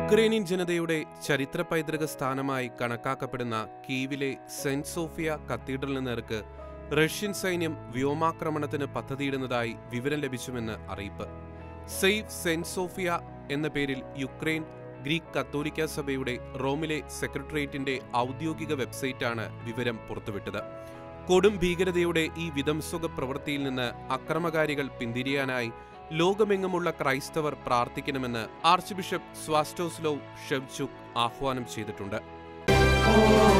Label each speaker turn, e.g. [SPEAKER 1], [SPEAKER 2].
[SPEAKER 1] Ukrainian ജനതയുടെ ചരിത്ര പൈതൃക സ്ഥാനമായി കണക്കാക്കപ്പെടുന്ന കീവിലെ സെന്റ് സോഫിയ കത്തീഡ്രലിന് നേർക്ക് റഷ്യൻ സൈന്യം വ്യോമാക്രമണത്തിന് പദ്ധതിയിടുന്നതായി വിവരം ലഭിച്ചുവെന്ന് അറിയിപ്പ് സേവ് സെന്റ് സോഫിയ എന്ന പേരിൽ യുക്രൈൻ ഗ്രീക്ക് കത്തോലിക്ക സഭയുടെ റോമിലെ സെക്രട്ടേറിയറ്റിന്റെ ഔദ്യോഗിക വെബ്സൈറ്റാണ് വിവരം പുറത്തുവിട്ടത് കൊടും ഭീകരതയുടെ ഈ വിധംസുക പ്രവൃത്തിയിൽ നിന്ന് അക്രമകാരികൾ പിന്തിരിയാനായി ലോകമെങ്ങുമുള്ള ക്രൈസ്തവർ പ്രാർത്ഥിക്കണമെന്ന് ആർച്ച് ബിഷപ്പ് സ്വാസ്റ്റോസ്ലോവ് ഷെവ്ചുക് ആഹ്വാനം ചെയ്തിട്ടുണ്ട്